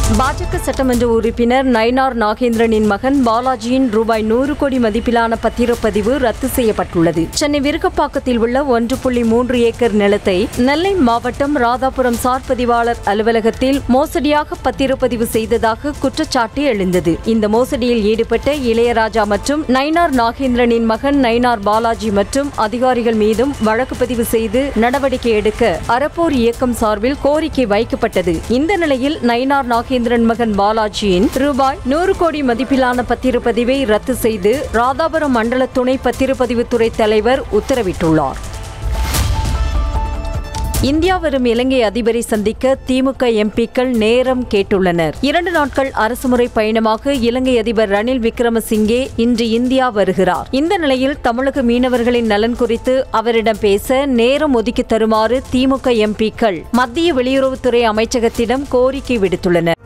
பாஜக சட்டமன்ற உறுப்பினர் நயினார் நாகேந்திரனின் மகன் பாலாஜியின் ரூபாய் நூறு கோடி மதிப்பிலான பத்திரப்பதிவு ரத்து செய்யப்பட்டுள்ளது சென்னை விருகப்பாக்கத்தில் உள்ள ஒன்று புள்ளி மூன்று ஏக்கர் நிலத்தை நெல்லை மாவட்டம் ராதாபுரம் சார் பதிவாளர் அலுவலகத்தில் மோசடியாக பத்திரப்பதிவு செய்ததாக குற்றச்சாட்டு எழுந்தது இந்த மோசடியில் ஈடுபட்ட இளையராஜா மற்றும் நயினார் நாகேந்திரனின் மகன் நயினார் பாலாஜி மற்றும் அதிகாரிகள் மீதும் வழக்கு பதிவு செய்து நடவடிக்கை எடுக்க அறப்போர் இயக்கம் சார்பில் கோரிக்கை வைக்கப்பட்டது இந்த நிலையில் நயினார் நாகேந்திரன் மகன் பாலாஜியின் ரூபாய் நூறு கோடி மதிப்பிலான பத்திரப்பதிவை ரத்து செய்து ராதாபுரம் மண்டல துணை பத்திரப்பதிவுத்துறை தலைவர் உத்தரவிட்டுள்ளார் இந்தியா வரும் இலங்கை அதிபரை சந்திக்க திமுக எம்பிக்கள் நேரம் கேட்டுள்ளனர் இரண்டு நாட்கள் அரசுமுறை பயணமாக இலங்கை அதிபர் ரணில் விக்ரமசிங்கே இன்று இந்தியா வருகிறார் இந்த நிலையில் தமிழக மீனவர்களின் நலன் குறித்து அவரிடம் பேச நேரம் ஒதுக்கி தருமாறு திமுக எம்பிக்கள் மத்திய வெளியுறவுத்துறை அமைச்சகத்திடம் கோரிக்கை விடுத்துள்ளனர்